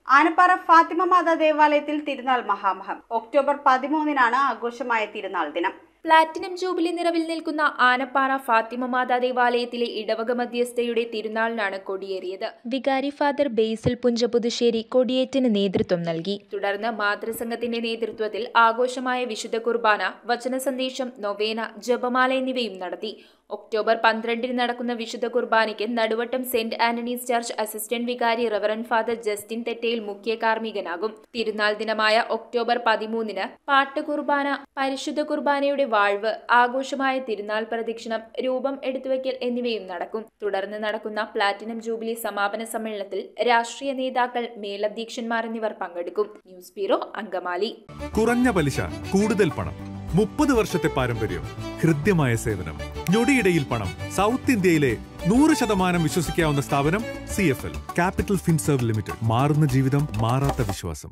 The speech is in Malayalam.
ആനപ്പാറ ഫാത്തിമ മാതാ ദേവാലയത്തിൽ തിരുനാൾ മഹാമഹം ഒക്ടോബർ പതിമൂന്നിനാണ് ആഘോഷമായ തിരുനാൾ ദിനം പ്ലാറ്റിനം ജൂബിലി നിറവിൽ നിൽക്കുന്ന ആനപ്പാറ ഫാത്തിമ മാതാ ദേവാലയത്തിലെ ഇടവക മധ്യസ്ഥയുടെ തിരുനാളിനാണ് കൊടിയേറിയത് വികാരി ഫാദർ ബേസിൽ പുഞ്ചപുതുശ്ശേരി കൊടിയേറ്റിന് നേതൃത്വം നൽകി തുടർന്ന് മാതൃസംഘത്തിന്റെ നേതൃത്വത്തിൽ ആഘോഷമായ വിശുദ്ധ കുർബാന വചന സന്ദേശം നൊവേന ജപമാല എന്നിവയും നടത്തി ഒക്ടോബർ പന്ത്രണ്ടിന് നടക്കുന്ന വിശുദ്ധ കുർബാനയ്ക്ക് Naduvattom saint Antony's church assistant വികാരി റവറൻ ഫാദർ ജസ്റ്റിൻ തെറ്റയിൽ മുഖ്യ കാർമ്മികനാകും തിരുനാൾ ദിനമായ ഒക്ടോബർ പതിമൂന്നിന് പാട്ട് കുർബാന പരിശുദ്ധ കുർബാനയുടെ വാഴ്വ് ആഘോഷമായ തിരുനാൾ പ്രദക്ഷിണം രൂപം എടുത്തുവയ്ക്കൽ എന്നിവയും നടക്കും തുടർന്ന് നടക്കുന്ന പ്ലാറ്റിനം ജൂബിലി സമാപന സമ്മേളനത്തിൽ രാഷ്ട്രീയ നേതാക്കൾ മേലധ്യക്ഷന്മാർ എന്നിവർ പങ്കെടുക്കും ന്യൂസ് ബ്യൂറോ അങ്കമാലി കുറഞ്ഞ പലിശ കൂടുതൽ പണം മുപ്പത് വർഷത്തെ പാരമ്പര്യം ഹൃദ്യമായ സേവനം ഞൊടിയിടയിൽ പണം സൗത്ത് ഇന്ത്യയിലെ നൂറ് ശതമാനം വിശ്വസിക്കാവുന്ന സ്ഥാപനം C F L capital finserv limited മാറുന്ന ജീവിതം മാറാത്ത വിശ്വാസം